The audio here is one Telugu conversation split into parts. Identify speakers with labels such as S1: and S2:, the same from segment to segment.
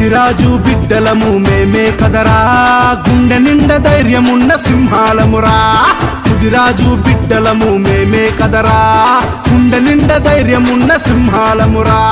S1: ముదిరాజు బిడ్డలము మేమే కదరా గుండె నిండ ధైర్యమున్న సింహాలమురా ముదిరాజు బిడ్డలము మేమే కదరా గుండె నిండ ధైర్యమున్న సింహాలమురా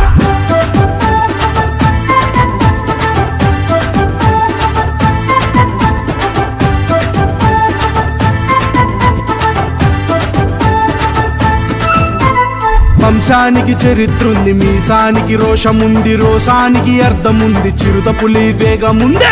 S1: వంశానికి చరిత్రుంది మీసానికి రోషముంది రోషానికి అర్థముంది చిరుత పులి వేగముందే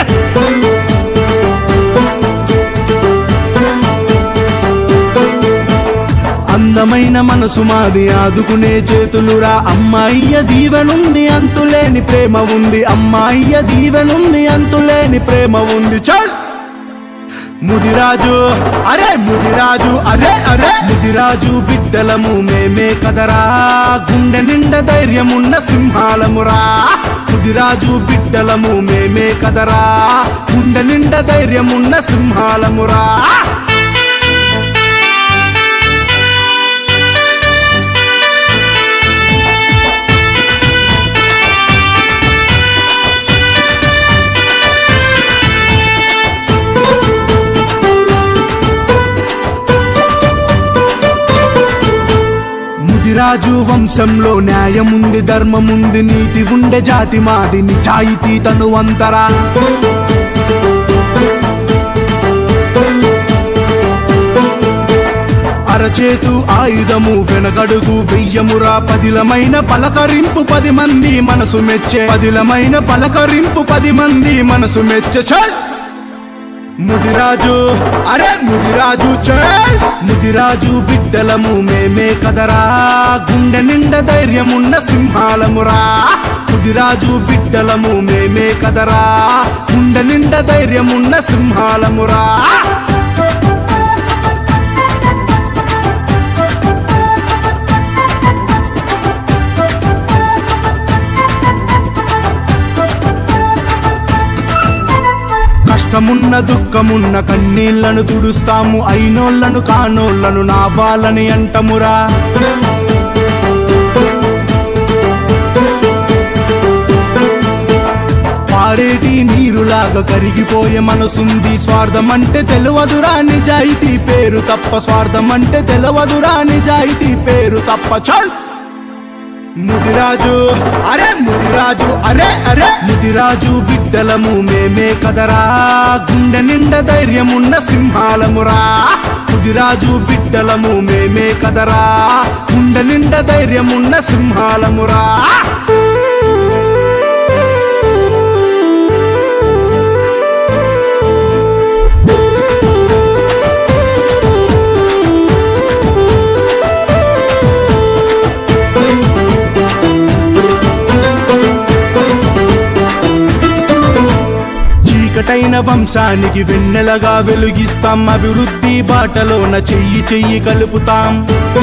S1: అందమైన మనసు మాది ఆదుకునే చేతులురా అమ్మాయ్య దీవెనుంది అంతులేని ప్రేమ ఉంది అమ్మాయ్య దీవెనుంది అంతులేని ప్రేమ ఉంది చల్ ముదిరాజు అరే ముదిరాజు అరే అరే ముదిరాజు బిడ్డలము మేమే కదరా గుండె నిండ ధైర్యమున్న సింహాలమురా ముదిరాజు బిడ్డలము మేమే కదరా గుండె నిండ ధైర్యమున్న సింహాలమురా ముదిరాజు వంశంలో న్యాయముంది ధర్మముంది నీతి ఉండే జాతి మాది నిజాయితీ తనువంతరా అరచేతు ఆయుధము వెనకడుగు వెయ్యమురా పదిలమైన పలకరింపు పది మంది మనసు మెచ్చే పదిలమైన పలకరింపు పది మంది మనసు మెచ్చే చల్ ముదిరాజు అరే ముదిరాజు చల్ ముదిరాజు బిడ్డలము మేమే కదరా గుండె నిండ ధైర్యమున్న సింహాలమురా ముదిరాజు బిడ్డలము మేమే కదరా గుండె నిండ ధైర్యమున్న సింహాలమురా కష్టమున్న దుఃఖమున్న కన్నీళ్లను తుడుస్తాము అయినోళ్లను కానోళ్లను నా బాలని అంటమురా పారేటి నీరులాగా కరిగిపోయే మనసుంది స్వార్థం అంటే తెలవదురా నిజాయితీ పేరు తప్ప స్వార్థం అంటే తెలవదురా నిజాయితీ పేరు తప్ప చల్ ముదిరాజు అరే ముదిరాజు అరే అరే ముదిరాజు బిడ్డలము మేమే కదరా గుండె నిండ ధైర్యమున్న సింహాలమురా ముదిరాజు బిడ్డలము మేమే కదరా గుండె నిండ ధైర్యమున్న సింహాలమురా చీకటైన వంశానికి వెన్నెలగా వెలుగిస్తాం అభివృద్ధి బాటలోన చెయ్యి చెయ్యి కలుపుతాం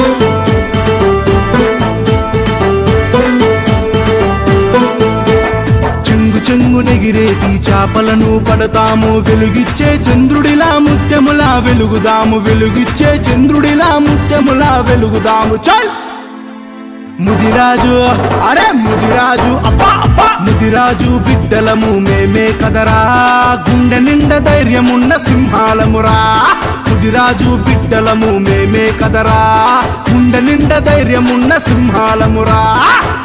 S1: చెంగు చెంగు నెగిరేటి చాపలను పడతాము వెలుగిచ్చే చంద్రుడిలా ముత్యములా వెలుగుదాము వెలుగిచ్చే చంద్రుడిలా ముత్యములా వెలుగుదాము చల్ ముదిరాజు అరే ముదిరాజు అబ్బా అబ్బా ముదిరాజు బిడ్డలము మేమే కదరా గుండె నిండ ధైర్యమున్న సింహాలమురా ముదిరాజు బిడ్డలము మేమే కదరా గుండె నిండ ధైర్యమున్న సింహాలమురా